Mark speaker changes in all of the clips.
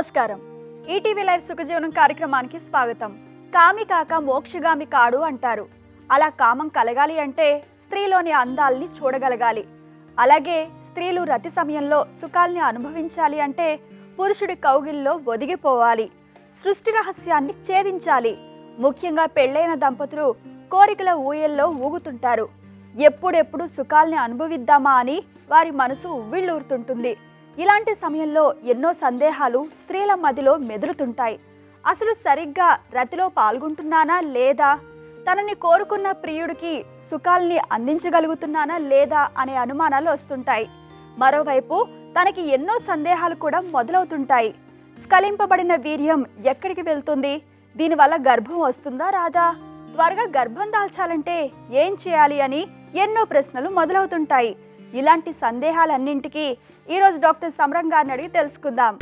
Speaker 1: నమస్కారం ETV live సుఖజీవనం కార్యక్రమానికి స్వాగతం కామి కాక మోక్షగామి కాడు అంటారు అలా కామం కలగాలి అంటే స్త్రీలోని అందాల్ని చూడగలగాలి అలాగే స్త్రీలు రతి సమయంలో సుఖాల్ని అనుభవించాలి అంటే పురుషుడి కౌగిల్లో ఒదిగిపోవాలి సృష్టి రహస్యాన్ని ఛేదించాలి ముఖ్యంగా పెళ్ళైన దంపతులు కోరికల ఊయల్లో ఊగుతుంటారు ఎప్పుడెప్పుడు సుఖాల్ని అనుభవిద్దామా అని వారి మనసు ఉవ్విళ్ళూరుతుంటుంది ఇలాంటి సమయంలో ఎన్నో సందేహాలు స్త్రీల మదిలో మెదులుతుంటాయి అసలు సరిగ్గా రతిలో పాల్గొంటున్నానా లేదా తనని కోరుకున్న ప్రియుడికి సుఖాల్ని అందించగలుగుతున్నానా లేదా అనే అనుమానాలు వస్తుంటాయి మరోవైపు తనకి ఎన్నో సందేహాలు కూడా మొదలవుతుంటాయి స్ఖలింపబడిన వీర్యం ఎక్కడికి వెళ్తుంది దీనివల్ల గర్భం వస్తుందా రాదా త్వరగా గర్భం దాల్చాలంటే ఏం చేయాలి అని ఎన్నో ప్రశ్నలు మొదలవుతుంటాయి ఇలాంటి సందేహాలన్నింటికి ఈరోజు డాక్టర్ సమరం గారిని అడిగి తెలుసుకుందాం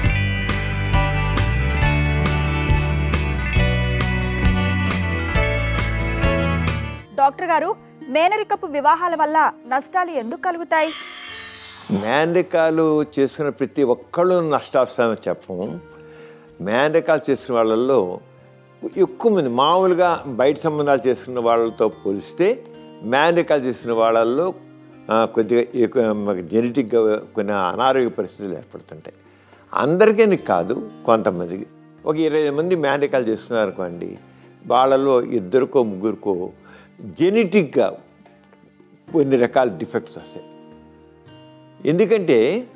Speaker 1: డాక్టర్ గారు మేనరికపు వివాహాల వల్ల నష్టాలు ఎందుకు కలుగుతాయి
Speaker 2: మేనరికాలు చేసుకున్న ప్రతి ఒక్కళ్ళు నష్టాస్తామని చెప్పము మేనరికాలు చేసుకున్న వాళ్ళల్లో ఎక్కువ మంది మామూలుగా బయట సంబంధాలు చేసుకున్న వాళ్ళతో పోలిస్తే మేనరికాలు చేసుకున్న వాళ్ళల్లో ఆ, కొద్దిగా ఎక్కువ జెనెటిక్గా కొన్ని అనారోగ్య పరిస్థితులు ఏర్పడుతుంటాయి అందరికీ కాదు కొంతమందికి ఒక ఇరవై మంది మేనరికాలు చేస్తున్నారు అనుకోండి వాళ్ళలో ఇద్దరికో ముగ్గురికో జెనెటిక్గా కొన్ని రకాల డిఫెక్ట్స్ వస్తాయి ఎందుకంటే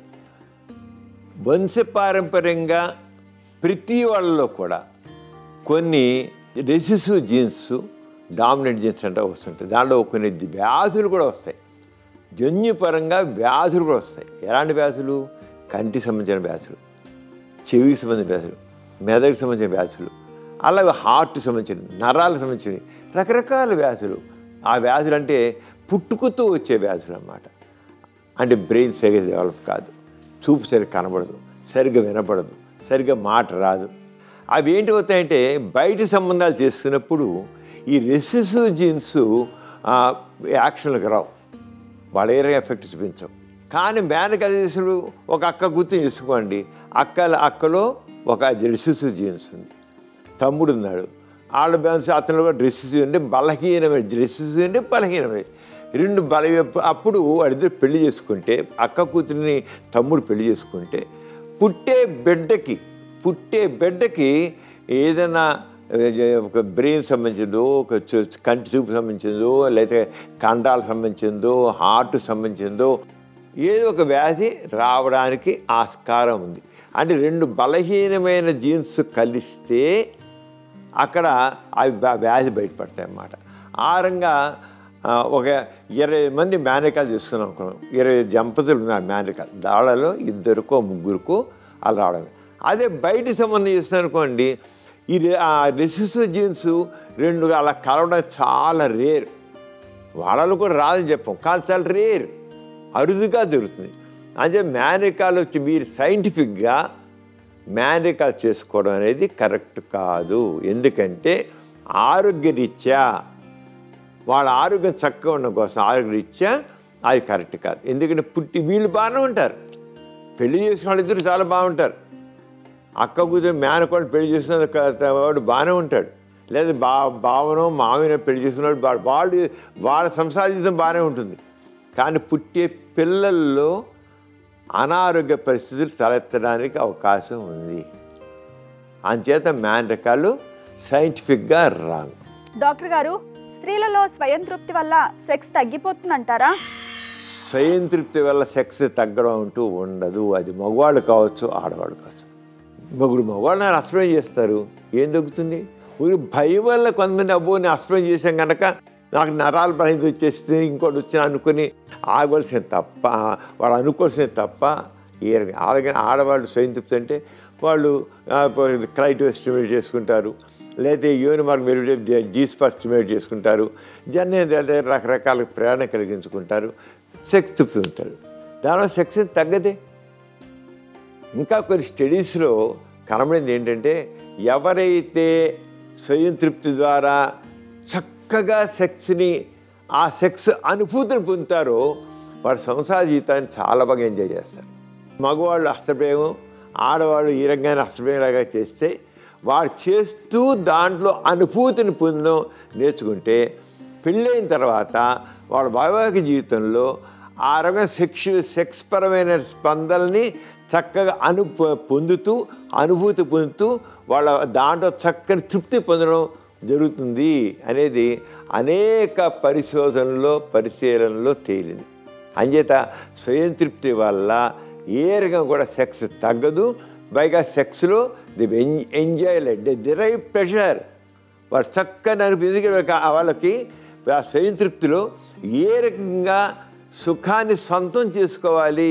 Speaker 2: వంశపారంపర్యంగా ప్రతి వాళ్ళలో కూడా కొన్ని రెసిసివ్ జీన్స్ డామినెంట్ జీన్స్ అంటే వస్తుంటాయి దాంట్లో కొన్ని వ్యాధులు కూడా వస్తాయి జన్యుపరంగా వ్యాధులు కూడా వస్తాయి ఎలాంటి వ్యాధులు కంటికి సంబంధించిన వ్యాధులు చెవికి సంబంధించిన వ్యాధులు మెదడుకి సంబంధించిన వ్యాధులు అలాగే హార్ట్కి సంబంధించిన నరాలకు సంబంధించిన రకరకాల వ్యాధులు ఆ వ్యాధులు అంటే పుట్టుకతో వచ్చే వ్యాధులు అన్నమాట అంటే బ్రెయిన్ సరిగ్గా డెవలప్ కాదు చూపు సరిగ్గా కనబడదు సరిగ్గా వినపడదు సరిగ్గా మాట రాదు అవి ఏంటి అవుతాయంటే బయట సంబంధాలు చేసుకున్నప్పుడు ఈ రెసిసివ్ జీన్స్ యాక్షన్లకు రావు వాళ్ళ ఏరియా ఎఫెక్ట్ చూపించవు కానీ మేనక చేసుడు ఒక అక్క గుర్తు తీసుకోండి అక్క అక్కలో ఒక రెసిసివ్ జీన్స్ ఉంది తమ్ముడు ఉన్నాడు వాళ్ళ బ్యాన్స్ అతను కూడా డ్రెస్సెస్ అంటే బలహీనమైన డ్రెస్సెస్ అంటే బలహీనమైన రెండు బల అప్పుడు వాడిద్దరు పెళ్లి చేసుకుంటే అక్క కూతురిని తమ్ముడు పెళ్లి చేసుకుంటే పుట్టే బిడ్డకి పుట్టే బిడ్డకి ఏదైనా ఏ, ఒక బ్రెయిన్ సంబంధించిందో ఒక చూ- కంటి చూపు సంబంధించిందో లేకపోతే కండాలకు సంబంధించిందో హార్ట్ సంబంధించిందో ఏదో ఒక వ్యాధి రావడానికి ఆస్కారం ఉంది అంటే రెండు బలహీనమైన జీన్స్ కలిస్తే అక్కడ అవి వ్యా- వ్యాధి బయటపడతాయి అన్నమాట ఆ రంగా ఆ, ఒక ఇరవై మంది మేనకాలు చేసుకున్నాం అనుకున్నాం ఇరవై దంపతులు ఉన్నారు మేనకాలు దాళ్ళలో ఇద్దరికో ముగ్గురికో అలా రావడం అదే బయట సంబంధం చేస్తున్నారు అనుకోండి ఈ రె- ఆ రెసిసివ్ జీన్స్ రెండు అలా కలవడం చాలా రేర్ వాళ్ళలో కూడా రాదని చెప్పం కానీ చాలా రేర్ అరుదుగా దొరుకుతుంది అంటే మేనరికాలు వచ్చి మీరు సైంటిఫిక్గా మేనరికాలు చేసుకోవడం అనేది కరెక్ట్ కాదు ఎందుకంటే ఆరోగ్యరీత్యా వాళ్ళ ఆరోగ్యం చక్కగా ఉండడం కోసం ఆరోగ్యరీత్యా అది కరెక్ట్ కాదు ఎందుకంటే పుట్టి వీళ్ళు బాగానే ఉంటారు పెళ్లి చేసిన వాళ్ళిద్దరు చాలా బాగుంటారు అక్క కూతురు మేనకోళ్ళు పెళ్లి చేసిన క- వాడు బాగానే ఉంటాడు లేదా బా బావనో మావినో పెళ్లి చేసినవాడు వా- వాళ్ళు వాళ్ళ సంసార జీవితం బాగానే ఉంటుంది కానీ పుట్టే పిల్లల్లో అనారోగ్య పరిస్థితులు తలెత్తడానికి అవకాశం ఉంది అంచేత మేనరకాలు సైంటిఫిక్గా రాంగ్
Speaker 1: డాక్టర్ గారు స్త్రీలలో స్వయం తృప్తి వల్ల సెక్స్ తగ్గిపోతుందంటారా
Speaker 2: స్వయం తృప్తి వల్ల సెక్స్ తగ్గడం అంటూ ఉండదు అది మగవాళ్ళు కావచ్చు ఆడవాళ్ళు కావచ్చు మగుడు మగవాళ్ళని అస్ప్రయం చేస్తారు ఏం తగ్గుతుంది ఊరి భయం వల్ల కొంతమంది అబ్బో నేను అస్ప్రయం చేశాం కనుక నాకు నరాల బలహీనత వచ్చేస్తే ఇంకోటి వచ్చిన అనుకుని ఆగవలసిన తప్ప వాళ్ళు అనుకోవాల్సిన తప్ప ఏ అలాగే ఆడవాళ్ళు స్వయం తృప్తి అంటే వాళ్ళు క్లైటో స్టిమేట్ చేసుకుంటారు లేకపోతే యోని మార్గం మెరుగు జీ స్పాట్ స్టిమేట్ చేసుకుంటారు జన్య రకరకాల ప్రేరణ కలిగించుకుంటారు సెక్స్ తృప్తి ఉంటారు దానివల్ల సెక్స్ తగ్గదే ఇంకా కొన్ని స్టడీస్లో కనబడింది ఏంటంటే ఎవరైతే స్వయం తృప్తి ద్వారా చక్కగా సెక్స్ని ఆ సెక్స్ అనుభూతిని పొందుతారో వారి సంసార జీవితాన్ని చాలా బాగా ఎంజాయ్ చేస్తారు మగవాళ్ళు హస్తప్రయోగం ఆడవాళ్ళు ఈ రంగాన్ని అసమేలాగా చేస్తే వాడు చేస్తూ దాంట్లో అనుభూతిని పొందడం నేర్చుకుంటే పెళ్ళైన తర్వాత వాళ్ళ వైవాహిక జీవితంలో ఆ రకమైన సెక్స్ సెక్స్ పరమైన స్పందనని చక్కగా అను పొందుతూ అనుభూతి పొందుతూ వాళ్ళ దాంట్లో చక్కని తృప్తి పొందడం జరుగుతుంది అనేది అనేక పరిశోధనలో పరిశీలనలో తేలింది అంచేత స్వయం తృప్తి వల్ల ఏ రకం కూడా సెక్స్ తగ్గదు పైగా సెక్స్లో the enjoy light the derive pressure వారు చక్కని అనిపించి వాళ్ళకి ఆ స్వయం తృప్తిలో ఏ రకంగా సుఖాన్ని సొంతం చేసుకోవాలి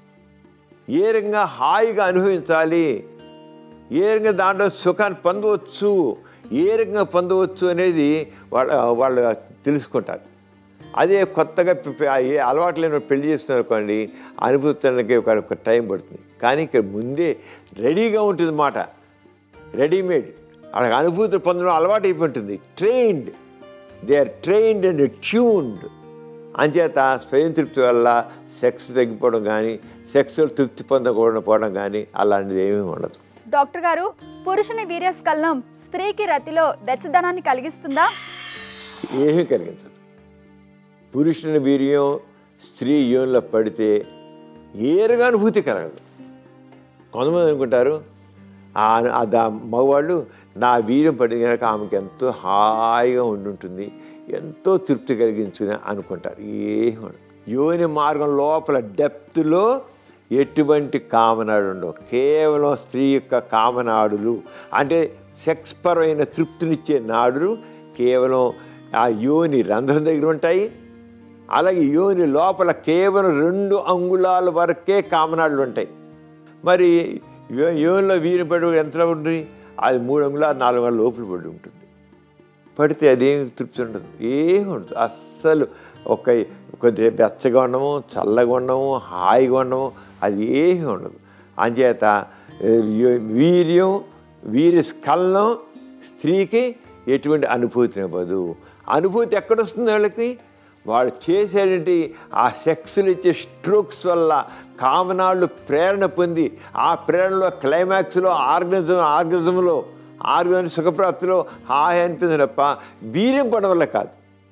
Speaker 2: ఏ రకంగా హాయిగా అనుభవించాలి ఏ రకంగా దాంట్లో సుఖాన్ని పొందవచ్చు ఏ రకంగా పొందవచ్చు అనేది వాళ్ళ వాళ్ళు తెలుసుకుంటారు అదే కొత్తగా పి- పి- ఏ అలవాటు లేని వాడు పెళ్లి చేస్తున్నారు అనుకోండి అనుభవించడానికి ఒక ఒక టైం పడుతుంది కానీ ఇక్కడ ముందే రెడీగా ఉంటుంది మాట రెడీమేడ్ వాళ్ళకి అనుభూతి పొందడం అలవాటు అయిపోయి ఉంటుంది trained they are trained and tuned అంచేత స్వయం తృప్తి వల్ల సెక్స్ తగ్గిపోవడం కానీ సెక్స్లో తృప్తి పొందకూడడం పోవడం కానీ అలాంటిది ఏమీ ఉండదు
Speaker 1: డాక్టర్ గారు పురుషుని వీర్యస్కలనం స్త్రీకి రతిలో వెచ్చదనాన్ని కలిగిస్తుందా
Speaker 2: ఏమీ కలిగించదు పురుషుని వీర్యం స్త్రీ యోనిలో పడితే ఏరుగా అనుభూతి కలగదు కొంతమంది అనుకుంటారు ఆ ఆ దా- మగవాళ్ళు నా వీర్యం పడింది కనుక ఆమెకి ఎంతో హాయిగా ఉండుంటుంది ఎంతో తృప్తి కలిగించుని అనుకుంటారు ఏమి ఉండదు. యోని మార్గం లోపల డెప్త్లో ఎటువంటి కామనాడు ఉండవు కేవలం స్త్రీ యొక్క కామనాడులు అంటే సెక్స్ పరమైన తృప్తినిచ్చే నాడులు కేవలం ఆ యోని రంధ్రం దగ్గర ఉంటాయి అలాగే యోని లోపల కేవలం రెండు అంగుళాల వరకే కామనాడులు ఉంటాయి మరి యో యోనిలో వీరి పడి ఎంత ఉంటుంది అది మూడు అంగుళాలు నాలుగు అంగుళాల లోపల పడి ఉంటుంది పడితే అదేమి తృప్తి ఉండదు ఏమి ఉండదు అస్సలు ఒక కొద్దిగా బెచ్చగా ఉండము చల్లగా ఉండము హాయిగా ఉండము అది ఏమీ ఉండదు అంచేత ఏ, యో- వీర్యం వీరి స్కలనం స్త్రీకి ఎటువంటి అనుభూతిని ఇవ్వదు అనుభూతి ఎక్కడొస్తుంది వాళ్ళకి వాళ్ళు చేసేటువంటి ఆ సెక్స్లు ఇచ్చే స్ట్రోక్స్ వల్ల కామనాళ్ళు ప్రేరణ పొంది ఆ ప్రేరణలో క్లైమాక్స్లో ఆర్గనిజం ఆర్గనిజంలో ఆర్గన్ సుఖప్రాప్తిలో హాయి అనిపించింది తప్ప వీర్యం పడడం వల్ల కాదు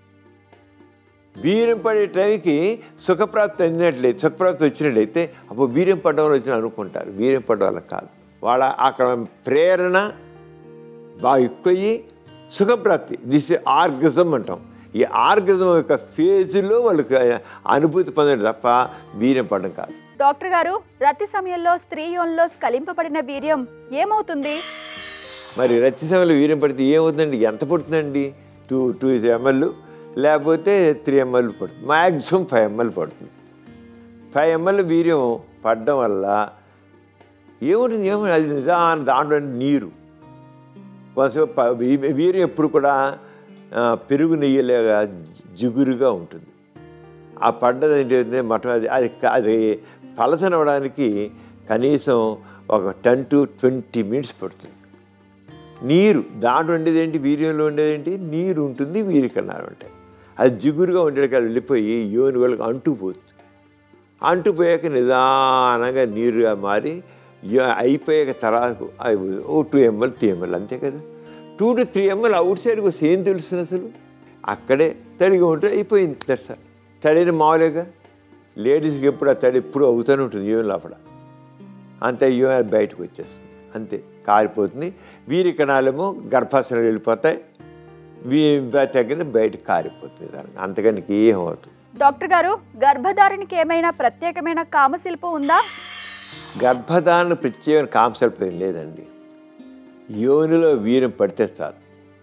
Speaker 2: వీర్యం పడే టైంకి సుఖప్రాప్తి అందినట్లయితే సుఖప్రాప్తి వచ్చినట్లయితే అప్పుడు వీర్యం పడడం వల్ల వచ్చిన అనుకుంటారు వీర్యం పడడం వల్ల కాదు వాళ్ళ అక్కడ ప్రేరణ బాగా ఎక్కువయ్యి సుఖప్రాప్తి దిస్ ఆర్గజం అంటాం ఈ ఆర్గజం యొక్క ఫేజ్లో వాళ్ళకి అనుభూతి పొందడం తప్ప వీర్యం పడడం కాదు
Speaker 1: డాక్టర్ గారు రతి సమయంలో స్త్రీ యోనిలో స్కలింపబడిన వీర్యం ఏమవుతుంది
Speaker 2: మరి రతి సమయంలో వీర్యం పడితే ఏమవుతుందండి ఎంత పడుతుందండి టూ టూ ఎంఎల్ లేకపోతే త్రీ ఎంఎల్ పడుతుంది మ్యాక్సిమం ఫైవ్ ఎంఎల్ పడుతుంది ఫైవ్ ఎంఎల్ వీర్యం పడడం వల్ల ఏముంటుంది ఏముంది అది నిజాన దాంట్లో నీరు కొంచెం ప- వీ- వీర్యం ఎప్పుడు కూడా ఆ, పెరుగు నెయ్యలేగా జిగురుగా ఉంటుంది ఆ పడ్డది ఏంటంటే మటన్ అది అది క- అది పలసనవడానికి కనీసం ఒక టెన్ టు ట్వంటీ మినిట్స్ పడుతుంది నీరు దాంట్లో ఉండేది ఏంటి వీర్యంలో ఉండేది ఏంటి నీరు ఉంటుంది వీరి కణాలు ఉంటాయి అది జిగురుగా ఉండేది వెళ్ళిపోయి యోని వాళ్ళకి అంటుపోతుంది అంటుపోయాక నిదానంగా నీరుగా మారి యో- అయిపోయాక తర్వాత అవి ఓ టూ ఎంఎల్ త్రీ ఎంఎల్ అంతే కదా టూ టు త్రీ ఎంఎల్ అవుట్ సైడ్కి వస్తే ఏం తెలుస్తుంది అసలు అక్కడే తడిగా ఉంటే అయిపోయింది దట్స్ ఆల్. తడిని మామూలుగా లేడీస్కి ఎప్పుడు ఆ తడి ఎప్పుడు అవుతూనే ఉంటుంది యోని లోపల అంతే యూఆర్ బయటకు వచ్చేస్తుంది అంతే కారిపోతుంది వీరి కణాలేమో గర్భాశయంలో వెళ్ళిపోతాయి వీ తగ్గిన బయట కారిపోతుంది దానికి అంతకని ఏం అవుతుంది
Speaker 1: డాక్టర్ గారు గర్భధారణకి ఏమైనా ప్రత్యేకమైన కామశిల్పం ఉందా
Speaker 2: గర్భధారణ ప్రత్యేకమైన కాంసల్ప ఏం లేదండి యోనిలో వీరం పడితే చాలు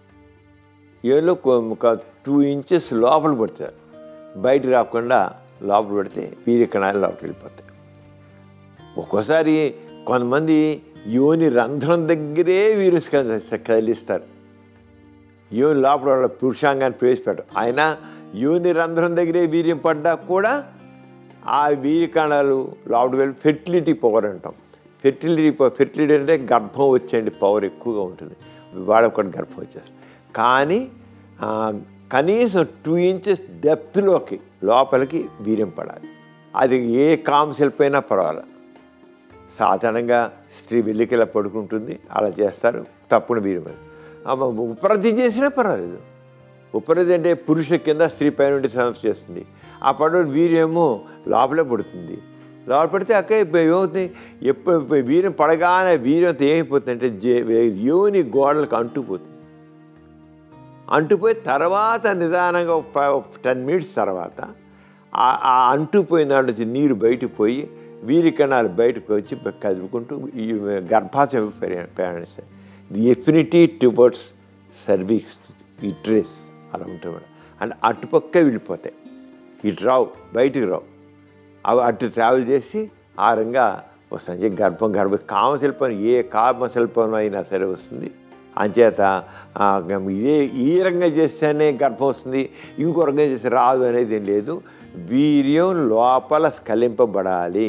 Speaker 2: యోనిలో కొ- ఒక టూ ఇంచెస్ లోపల పడతారు బయట రాకుండా లోపల పడితే వీరి కణాలు లోపలికి వెళ్ళిపోతాయి ఒక్కోసారి కొంతమంది యోని రంధ్రం దగ్గరే వీరస్ కదిలిస్తారు యోని లోపల వాళ్ళ పురుషాంగాన్ని ప్రవేశపెట్టరు ఆయన యోని రంధ్రం దగ్గరే వీర్యం పడ్డా కూడా ఆ వీర్య కణాలు లోపలికి వెళ్ళి ఫెర్టిలిటీ పవర్ అంటాం ఫెర్టిలిటీ ఫెర్టిలిటీ అంటే గర్భం వచ్చేయండి పవర్ ఎక్కువగా ఉంటుంది వాళ్ళకు కూడా గర్భం వచ్చేస్తుంది కానీ ఆ, కనీసం టూ ఇంచెస్ డెప్త్లోకి లోపలికి వీర్యం పడాలి అది ఏ కామ్ సెల్ప్ అయినా పర్వాలేదు సాధారణంగా స్త్రీ వెల్లికిలా పడుకుంటుంది అలా చేస్తారు తప్పుడు వీరు అమ్మ ఉపరతి చేసినా పర్వాలేదు ఉపరతి అంటే పురుష కింద స్త్రీ పైన ఉండి సమస్య చేస్తుంది ఆ పడు వీర్యము లోపలే పడుతుంది లోపల పడితే అక్కడే ఏమవుతుంది ఎప్పుడు వీర్యం పడగానే వీర్యంతో ఏమైపోతుందంటే జే- యోని గోడలకు అంటుకుపోతుంది అంటుపోయి తర్వాత నిదానంగా ఒక ఫైవ్ టెన్ మినిట్స్ తర్వాత ఆ- ఆ అంటుపోయిన దాంట్లో నుంచి నీరు బయటకు పోయి వీరి కణాలు బయటకు వచ్చి కదుపుకుంటూ ఈ గర్భాశయం ప్రయా- ప్రయాణిస్తాయి ది ఎఫినిటీ టువర్డ్స్ సర్వీక్స్ ఇట్రేస్ అలా ఉంటుంది మేడం అంటే అటుపక్క వెళ్ళిపోతాయి ఇటు రావు బయటికి రావు అవి అటు ట్రావెల్ చేసి ఆ రంగా వస్తుంది గర్భం గర్భ కామశిల్పం ఏ కామశిల్పం అయినా సరే వస్తుంది అంచేత ఆ, ఇదే ఈ రంగా చేస్తేనే గర్భం వస్తుంది ఇంకో రంగా చేస్తే రాదు అనేది ఏం లేదు వీర్యం లోపల స్కలింపబడాలి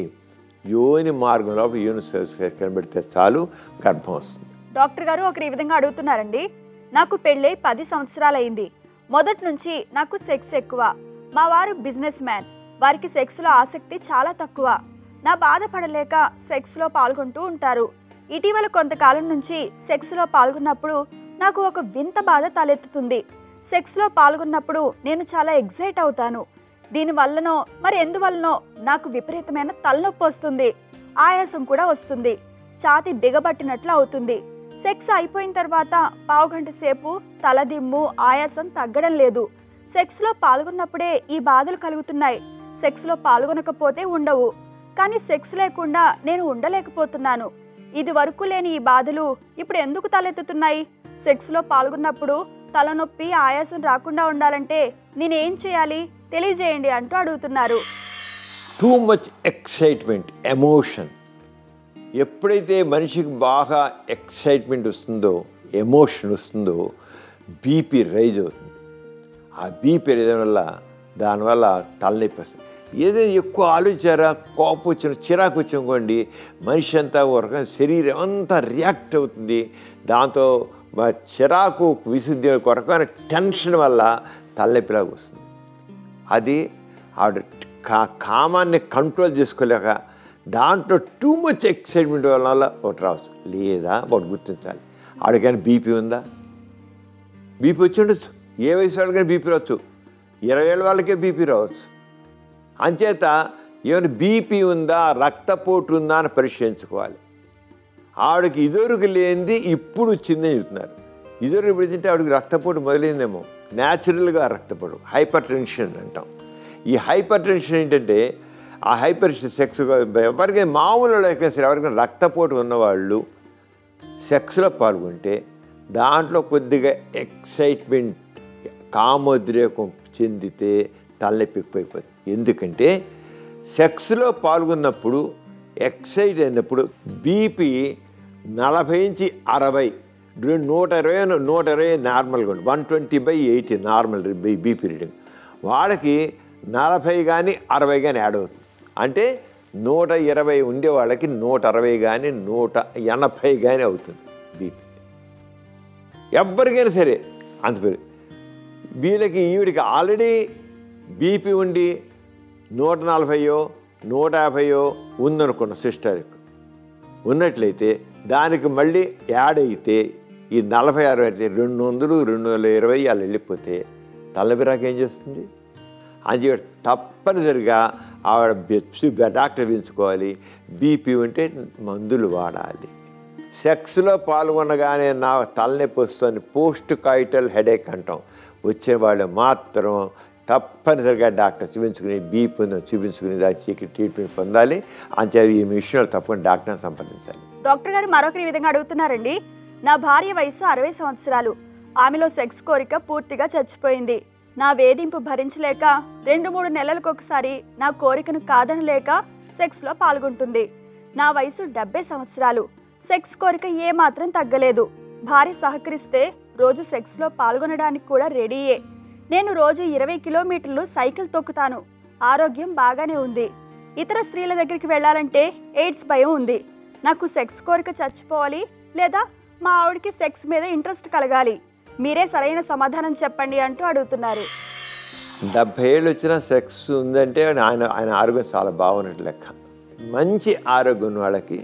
Speaker 2: యోని మార్గం లోపల యోని కనబడితే చాలు గర్భం వస్తుంది
Speaker 1: డాక్టర్ గారు ఒకరు ఈ విధంగా అడుగుతున్నారండి నాకు పెళ్ళై పది సంవత్సరాలైంది మొదటి నుంచి నాకు సెక్స్ ఎక్కువ మా వారు బిజినెస్ మ్యాన్ వారికి సెక్స్లో ఆసక్తి చాలా తక్కువ నా బాధపడలేక సెక్స్లో పాల్గొంటూ ఉంటారు ఇటీవల కొంతకాలం నుంచి సెక్స్లో పాల్గొన్నప్పుడు నాకు ఒక వింత బాధ తలెత్తుతుంది సెక్స్లో పాల్గొన్నప్పుడు నేను చాలా ఎగ్జైట్ అవుతాను దీనివల్లనో మరి ఎందువల్లనో నాకు విపరీతమైన తలనొప్పి వస్తుంది ఆయాసం కూడా వస్తుంది ఛాతి బిగబట్టినట్లు అవుతుంది సెక్స్ అయిపోయిన తర్వాత పావుగంట సేపు తలదిమ్ము ఆయాసం తగ్గడం లేదు సెక్స్లో పాల్గొన్నప్పుడే ఈ బాధలు కలుగుతున్నాయి సెక్స్లో పాల్గొనకపోతే ఉండవు కానీ సెక్స్ లేకుండా నేను ఉండలేకపోతున్నాను ఇది వరకు లేని ఈ బాధలు ఇప్పుడు ఎందుకు తలెత్తుతున్నాయి సెక్స్లో పాల్గొన్నప్పుడు తలనొప్పి ఆయాసం రాకుండా ఉండాలంటే నేనేం చేయాలి తెలియజేయండి అంటూ అడుగుతున్నారు
Speaker 2: టూ మచ్ ఎక్సైట్మెంట్ ఎమోషన్ ఎప్పుడైతే మనిషికి బాగా ఎక్సైట్మెంట్ వస్తుందో ఎమోషన్ వస్తుందో బీపీ రైజ్ అవుతుంది ఆ బీపీ రైజ్ వల్ల దానివల్ల తలనొప్పి వస్తుంది ఏదైనా ఎక్కువ ఆలోచించారా కోపం వచ్చిన చిరాకు వచ్చినుకోండి మనిషి అంతా ఒక రకం శరీరం అంతా రియాక్ట్ అవుతుంది దాంతో మా చిరాకు విసుద్ధి ఒక రకమైన టెన్షన్ వల్ల తలనొప్పిలాగా వస్తుంది అది ఆవిడ కా కామాన్ని కంట్రోల్ చేసుకోలేక దాంట్లో టూ మచ్ ఎక్సైట్మెంట్ వల్ల ఒకటి రావచ్చు లేదా ఒకటి గుర్తించాలి ఆవిడకైనా బీపీ ఉందా బీపీ వచ్చి ఉండొచ్చు ఏ వయసు వాళ్ళకైనా బీపీ రావచ్చు ఇరవై ఏళ్ళ వాళ్ళకే బీపీ రావచ్చు అంచేత ఏమైనా బీపీ ఉందా రక్తపోటు ఉందా అని పరిశీలించుకోవాలి ఆవిడకి ఇదివరకు లేనిది ఇప్పుడు వచ్చిందని చెప్తున్నారు ఇదివరకు ఇప్పుడు తింటే ఆవిడకి రక్తపోటు మొదలైందేమో న్యాచురల్గా రక్తపోటు హైపర్ టెన్షన్ అంటాం ఈ హైపర్ టెన్షన్ ఏంటంటే ఆ హైపర్ సెక్స్ ఎవరికైనా మామూలు వాళ్ళకైనా సరే ఎవరికైనా రక్తపోటు ఉన్నవాళ్ళు సెక్స్లో పాల్గొంటే దాంట్లో కొద్దిగా ఎక్సైట్మెంట్ కామోద్రేకం చెందితే తలనొప్పి ఎక్కువైపోతుంది ఎందుకంటే సెక్స్లో పాల్గొన్నప్పుడు ఎక్సైట్ అయినప్పుడు బీపీ నలభై నుంచి అరవై రెండు నూట ఇరవై నూట ఇరవై నార్మల్గా ఉంది one twenty by eighty normal BP reading వాళ్ళకి నలభై కానీ అరవై కానీ యాడ్ అవుతుంది అంటే నూట ఇరవై ఉండే వాళ్ళకి నూట అరవై కానీ నూట ఎనభై కానీ అవుతుంది బీపీ ఎవరికైనా సరే అంత పేరు వీళ్ళకి ఈవిడికి ఆల్రెడీ బీపీ ఉండి నూట నలభైయో నూట యాభైయో ఉందనుకున్న సిస్టర్కి ఉన్నట్లయితే దానికి మళ్ళీ యాడ్ అయితే ఈ నలభై అరవై అయితే రెండు వందలు రెండు వందల ఇరవై అలా వెళ్ళిపోతే తలబిరాకు ఏం చేస్తుంది అని తప్పనిసరిగా ఆవిడ బె- డాక్టర్ పిలుచుకోవాలి బీపీ ఉంటే మందులు వాడాలి సెక్స్లో పాల్గొనగానే నా తలనొప్పి వస్తుంది పోస్ట్ కాయిటల్ హెడేక్ అంటాం వచ్చే వాళ్ళు మాత్రం తప్పనిసరిగా డాక్టర్ చూపించుకుని బీపీ ఉందని చూపించుకుని దానికి ట్రీట్మెంట్ పొందాలి అంతే ఈ విషయంలో తప్పకుండా డాక్టర్ని సంప్రదించాలి
Speaker 1: డాక్టర్ గారు మరొకరి విధంగా అడుగుతున్నారండి నా భార్య వయసు అరవై సంవత్సరాలు ఆమెలో సెక్స్ కోరిక పూర్తిగా చచ్చిపోయింది నా వేధింపు భరించలేక రెండు మూడు నెలలకు ఒకసారి నా కోరికను కాదనలేక సెక్స్లో పాల్గొంటుంది నా వయసు డెబ్బై సంవత్సరాలు సెక్స్ కోరిక ఏమాత్రం తగ్గలేదు భార్య సహకరిస్తే రోజు సెక్స్లో పాల్గొనడానికి కూడా రెడీయే నేను రోజు ఇరవై కిలోమీటర్లు సైకిల్ తొక్కుతాను ఆరోగ్యం బాగానే ఉంది ఇతర స్త్రీల దగ్గరికి వెళ్ళాలంటే ఎయిడ్స్ భయం ఉంది నాకు సెక్స్ కోరిక చచ్చిపోవాలి లేదా మా ఆవిడకి సెక్స్ మీద ఇంట్రెస్ట్ కలగాలి మీరే సరైన సమాధానం చెప్పండి అంటూ అడుగుతున్నారు
Speaker 2: డెబ్భై ఏళ్ళు వచ్చిన సెక్స్ ఉందంటే ఆయన ఆయన ఆరోగ్యం చాలా బాగున్నట్టు లెక్క మంచి ఆరోగ్యం ఉన్న వాళ్ళకి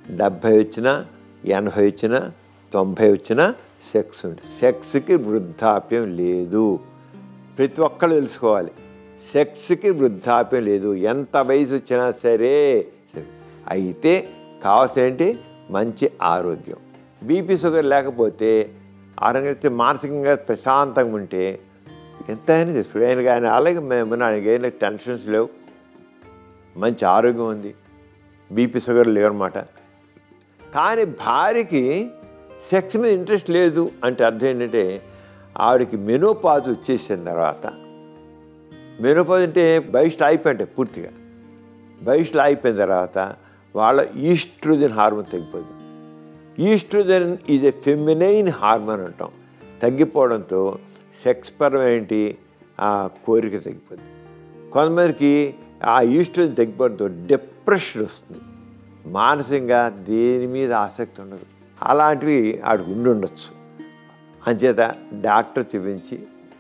Speaker 2: డెబ్భై వచ్చినా ఎనభై వచ్చినా తొంభై వచ్చినా సెక్స్ ఉంది సెక్స్కి వృద్ధాప్యం లేదు ప్రతి ఒక్కరు తెలుసుకోవాలి సెక్స్కి వృద్ధాప్యం లేదు ఎంత వయసు వచ్చినా సరే అయితే కావాల్సిన ఏంటి మంచి ఆరోగ్యం బీపీ షుగర్ లేకపోతే ఆరోగ్యం మానసికంగా ప్రశాంతంగా ఉంటే ఎంత అయినా చేస్తాడు ఆయన కానీ అలాగే మేము ఆయనకి టెన్షన్స్ లేవు మంచి ఆరోగ్యం ఉంది బీపీ షుగర్ లేవన్నమాట కానీ భార్యకి సెక్స్ మీద ఇంట్రెస్ట్ లేదు అంటే అర్థం ఏంటంటే ఆవిడకి మెనోపాజ్ వచ్చేసిన తర్వాత మెనోపాజ్ అంటే బహిష్ట అయిపోయింటే పూర్తిగా బహిష్ట అయిపోయిన తర్వాత వాళ్ళ ఈస్ట్రోజన్ హార్మోన్ తగ్గిపోతుంది oestrogen is a feminine hormone అంటాం తగ్గిపోవడంతో సెక్స్ పరమేంటి ఆ కోరిక తగ్గిపోతుంది కొంతమందికి ఆ ఈస్ట్రోజన్ తగ్గిపోవడంతో డిప్రెషన్ వస్తుంది మానసికంగా దేని మీద ఆసక్తి ఉండదు అలాంటివి ఆడికి ఉండి ఉండొచ్చు అంచేత డాక్టర్ చూపించి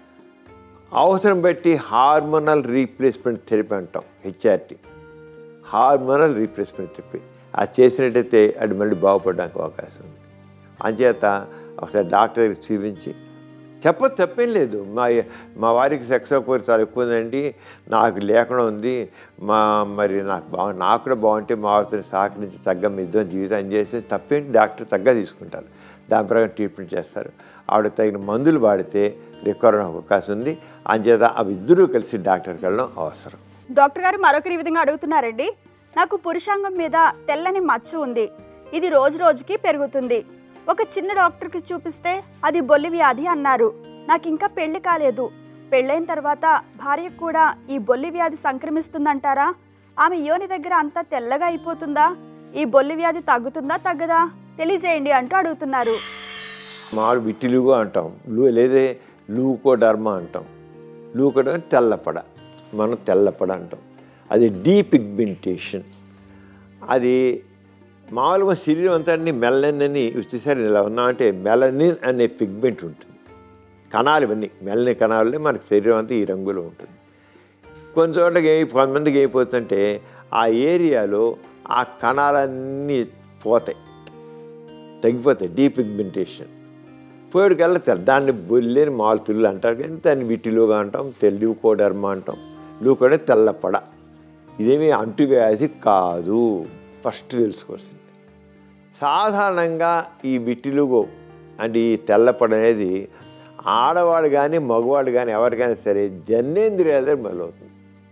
Speaker 2: అవసరం బట్టి హార్మోనల్ రీప్లేస్మెంట్ థెరపీ అంటాం హెచ్ఆర్టీ హార్మోనల్ రీప్లేస్మెంట్ థెరపీ అది చేసినట్టయితే అది మళ్ళీ బాగుపడడానికి అవకాశం ఉంది అంచేత ఒకసారి డాక్టర్ దగ్గరికి చూపించి చెప్పదు తప్పేం లేదు మా మా వారికి సెక్స్ కోరిక చాలా ఎక్కువ ఉందండి నాకు లేకుండా ఉంది మా మరి నాకు బా నాకు కూడా బాగుంటే మా వారితో సహకరించి తగ్గ మీ ఇద్దరం జీవితం చేస్తే తప్పేంటి డాక్టర్ తగ్గ తీసుకుంటారు దాని ప్రకారం ట్రీట్మెంట్ చేస్తారు ఆవిడ తగిన మందులు వాడితే రికవర్ అవ్వడానికి అవకాశం ఉంది అంచేత అవి ఇద్దరూ కలిసి డాక్టర్కి వెళ్ళడం అవసరం
Speaker 1: డాక్టర్ గారు మరొకరి విధంగా అడుగుతున్నారండి నాకు పురుషాంగం మీద తెల్లని మచ్చ ఉంది ఇది రోజు రోజుకి పెరుగుతుంది ఒక చిన్న డాక్టర్కి చూపిస్తే అది బొల్లి వ్యాధి అన్నారు నాకు ఇంకా పెళ్లి కాలేదు పెళ్ళైన తర్వాత భార్యకు కూడా ఈ బొల్లి వ్యాధి సంక్రమిస్తుందంటారా ఆమె యోని దగ్గర అంతా తెల్లగా అయిపోతుందా ఈ బొల్లి వ్యాధి తగ్గుతుందా తగ్గదా తెలియజేయండి అంటూ అడుగుతున్నారు
Speaker 2: మాడు విట్టిలుగు అంటాం లూ లేదే లూకోడర్మా అంటాం లూకోడర్ తెల్లపడ మనం తెల్లపడ అంటాం అది డీపిగ్మెంటేషన్ అది మామూలుగా శరీరం అంతా మెలనిన్ అని చూసారు ఇలా ఉన్నామంటే మెలనిన్ అనే పిగ్మెంట్ ఉంటుంది కణాలు ఇవన్నీ మెలని కణాలే మనకి శరీరం అంతా ఈ రంగులో ఉంటుంది కొన్ని చోట్లకి ఏ కొంతమందికి అయిపోతుంటే ఆ ఏరియాలో ఆ కణాలన్నీ పోతాయి తగ్గిపోతాయి డీపిగ్మెంటేషన్ పోయేటికల్లా తెల్ల దాన్ని బొల్లేని మాలుతులు అంటారు కానీ దాన్ని విటిలుగా అంటాం లూకోడర్మా అంటాం లూకోడే తెల్లపడ ఇదేమి అంటువ్యాధి కాదు ఫస్ట్ తెలుసుకోవాల్సింది సాధారణంగా ఈ విటిలుగో అంటే ఈ తెల్లపడ అనేది ఆడవాడు కానీ మగవాడు కానీ ఎవరికైనా సరే జన్నేంద్రియాల మొదలవుతుంది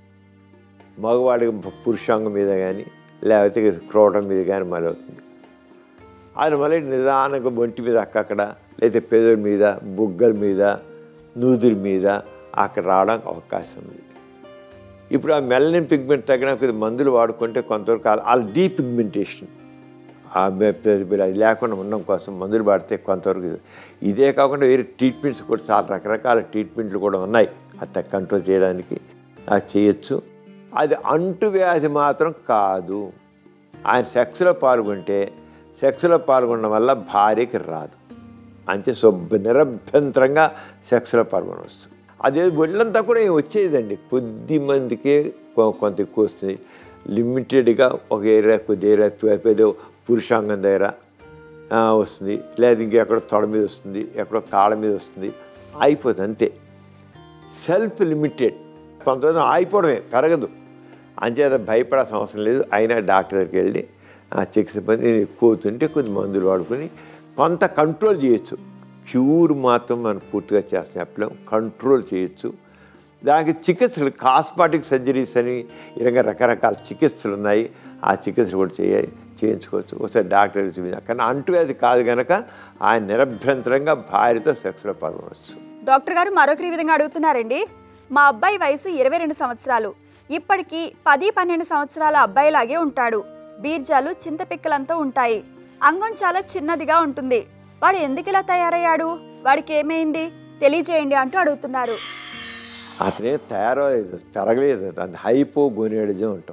Speaker 2: మగవాడికి పురుషాంగం మీద కానీ లేకపోతే క్రోటం మీద కానీ మొదలవుతుంది అది మళ్ళీ నిదానంగా ఒంటి మీద అక్కక్కడ లేదా పెదవుల మీద బుగ్గల మీద నూదుల మీద అక్కడ రావడానికి అవకాశం ఉంది ఇప్పుడు ఆ మెలనిన్ పిగ్మెంట్ తగ్గడానికి మందులు వాడుకుంటే కొంతవరకు ఆ డీ పిగ్మెంటేషన్ ఆ మె- పె- పె- అది లేకుండా ఉండడం కోసం మందులు వాడితే కొంతవరకు ఇది. ఇదే కాకుండా వేరే ట్రీట్మెంట్స్ కూడా చాలా రకరకాల ట్రీట్మెంట్లు కూడా ఉన్నాయి అది కంట్రోల్ చేయడానికి అది చేయొచ్చు అది అంటువ్యాధి మాత్రం కాదు ఆయన సెక్స్లో పాల్గొంటే సెక్స్లో పాల్గొనడం వల్ల భార్యకి రాదు అంతే శుభ్ర నిరభ్యంతరంగా సెక్స్లో పాల్గొనవచ్చు అదే ఒళ్ళంతా కూడా ఏం వచ్చేదండి కొద్ది మందికే కొ- కొంత ఎక్కువ వస్తుంది లిమిటెడ్గా ఒక ఏరియా కొద్ది ఏరియా పె- పెద్ద పురుషాంగం దగ్గర ఆ, వస్తుంది లేదా ఇంకెక్కడో తొడ మీద వస్తుంది ఎక్కడో కాళ్ళ మీద వస్తుంది అయిపోతుంది అంతే సెల్ఫ్ లిమిటెడ్ కొంతమంది ఆగిపోవడమే పెరగదు అంచేత భయపడాల్సిన అవసరం లేదు అయినా డాక్టర్ దగ్గరికి వెళ్ళి ఆ చికిత్స పని నేను ఎక్కువ అవుతుంటే కొద్ది మందులు వాడుకొని కొంత కంట్రోల్ చేయొచ్చు క్యూర్ మాత్రం మనం పూర్తిగా చేస్తాం చెప్పలేం కంట్రోల్ చేయొచ్చు దానికి చికిత్సలు కాస్మాటిక్ సర్జరీస్ అని ఈ రకంగా రకరకాల చికిత్సలు ఉన్నాయి ఆ చికిత్సలు కూడా చేయ చేయించుకోవచ్చు ఒకసారి డాక్టర్ చూపించాలి కానీ అంటువ్యాధి కాదు కనుక ఆయన నిరభ్యంతరంగా భార్యతో సెక్స్లో పాల్గొనవచ్చు
Speaker 1: డాక్టర్ గారు మరొకరి విధంగా అడుగుతున్నారండి మా అబ్బాయి వయసు ఇరవై రెండు సంవత్సరాలు ఇప్పటికీ పది పన్నెండు సంవత్సరాల అబ్బాయిలాగే ఉంటాడు బీర్జాలు చింతపిక్కలంతా ఉంటాయి అంగం చాలా చిన్నదిగా ఉంటుంది వాడు ఎందుకు ఇలా తయారయ్యాడు వాడికి ఏమైంది తెలియజేయండి అంటూ అడుగుతున్నారు
Speaker 2: అతనే తయారలేదు పెరగలేదు అది హైపోగోనియడిజం అంటాం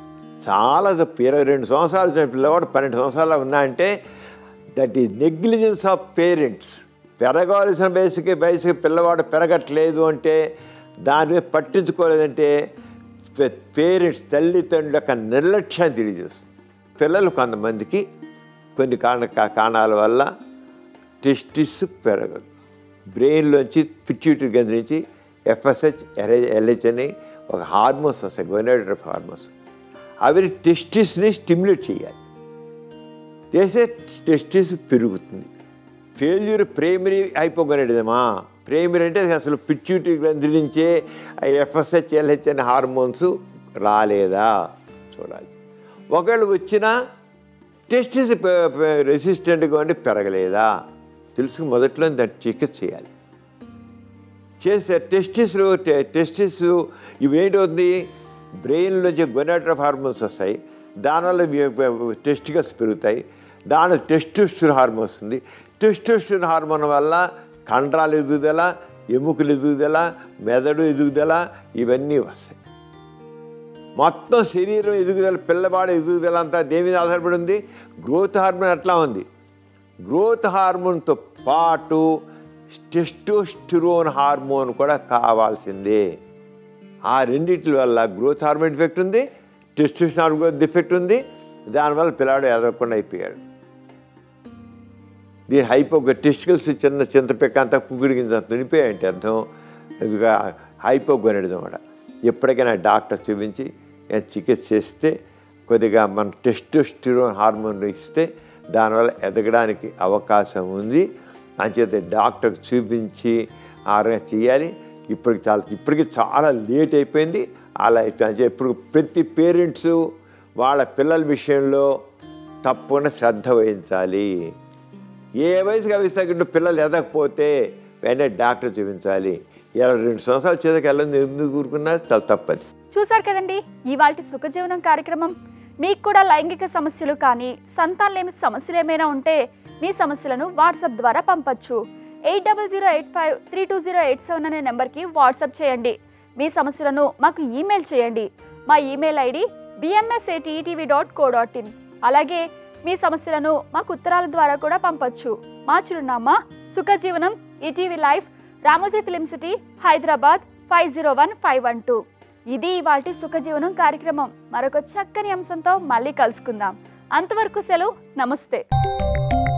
Speaker 2: చాలా తప్పు ఇరవై రెండు సంవత్సరాలు వచ్చిన పిల్లవాడు పన్నెండు సంవత్సరాలు ఉన్నా అంటే that is negligence of parents పెరగవలసిన వయసుకి వయసుకి పిల్లవాడు పెరగట్లేదు అంటే దాని మీద పట్టించుకోలేదంటే పేరెంట్స్ తల్లిదండ్రుల యొక్క నిర్లక్ష్యాన్ని తెలియజేస్తుంది పిల్లలు కొంతమందికి కొన్ని కారణ కా- కారణాల వల్ల టెస్టిస్ పెరగదు బ్రెయిన్లోంచి పిట్యూటరీ గంధ నుంచి ఎఫ్ఎస్హెచ్ ఎల్హెచ్ అని ఒక హార్మోన్స్ వస్తాయి గొనోడ్రఫ్ హార్మోన్స్ అవి టెస్టిస్ని స్టిమ్యులేట్ చేయాలి చేసే టెస్టిస్ పెరుగుతుంది ఫెయిల్యూర్ ప్రైమరీ హైపోగొనడిజమా ప్రైమరీ అంటే అసలు పిట్యూటరీ గ్రంథి నుంచే ఎఫ్ఎస్హెచ్ ఎల్హెచ్ అనే హార్మోన్స్ రాలేదా చూడాలి ఒకవేళ వచ్చినా టెస్టిస్ రెసిస్టెంట్గా ఉండి పెరగలేదా తెలుసు మొదట్లో దాన్ని చికిత్స చేయాలి చేసే టెస్టిస్లు టెస్టిస్ ఇవేంటవుతుంది బ్రెయిన్లోంచి గొనాట్రఫ్ హార్మోన్స్ వస్తాయి దానివల్ల టెస్టికల్స్ పెరుగుతాయి దాని టెస్టోస్టిన్ హార్మోన్ వస్తుంది టెస్టోస్టిన్ హార్మోన్ వల్ల కండరాలు ఎదుగుదల ఎముకలు ఎదుగుదల మెదడు ఎదుగుదల ఇవన్నీ వస్తాయి మొత్తం శరీరం ఎదుగుదల పిల్లవాడి ఎదుగుదల అంతా దేని మీద ఆధారపడి ఉంది గ్రోత్ హార్మోన్ అట్లా ఉంది గ్రోత్ హార్మోన్తో పాటు టెస్టోస్టిరోన్ హార్మోన్ కూడా కావాల్సిందే ఆ రెండిటి వల్ల గ్రోత్ హార్మోన్ డిఫెక్ట్ ఉంది టెస్టోస్టిరోన్ హార్మోన్ డిఫెక్ట్ ఉంది దానివల్ల పిల్లాడు ఎదగకుండా అయిపోయాడు దీని హైపో టెస్టికల్స్ చిన్న చింతపిక్క అంతా కుగిడిగింది తునిపోయాయంటే అర్థం ఇదిగా హైపోగొనడం అనమాట ఎప్పటికైనా డాక్టర్ చూపించి ఏ చికిత్స చేస్తే కొద్దిగా మన టెస్టోస్టిరోన్ హార్మోన్ ఇస్తే దానివల్ల ఎదగడానికి అవకాశం ఉంది అంచేత డాక్టర్కి చూపించి ఆరోగ్యం చేయాలి ఇప్పటికి చాలా ఇప్పటికి చాలా లేట్ అయిపోయింది అలా అంటే ఇప్పుడు ప్రతి పేరెంట్స్ వాళ్ళ పిల్లల విషయంలో తప్పకుండా శ్రద్ధ వహించాలి ఏ వయసుకి ఆ వయసు తగ్గట్టు పిల్లలు ఎదగకపోతే వెంటనే డాక్టర్ చూపించాలి ఇరవై రెండు సంవత్సరాలు చేతకి వెళ్ళని ఎందుకు కూరుకున్నా చాలా తప్పది
Speaker 1: చూశారు కదండి ఇవాల్టి సుఖజీవనం కార్యక్రమం మీకు కూడా లైంగిక సమస్యలు కానీ సంతానలేమి సమస్యలు ఏమైనా ఉంటే మీ సమస్యలను వాట్సాప్ ద్వారా పంపొచ్చు eight double zero eight five three two zero eight seven అనే నెంబర్కి వాట్సాప్ చేయండి మీ సమస్యలను మాకు ఈమెయిల్ చేయండి మా email ID BMS at ETV dot co dot in అలాగే మీ సమస్యలను మాకు ఉత్తరాల ద్వారా కూడా పంపొచ్చు మా చిరునామా Sukhajeevanam ETV live Ramoji Film City Hyderabad five zero one five one two ఇది ఇవాటి సుఖజీవనం కార్యక్రమం మరొక చక్కని అంశంతో మళ్ళీ కలుసుకుందాం అంతవరకు సెలవు నమస్తే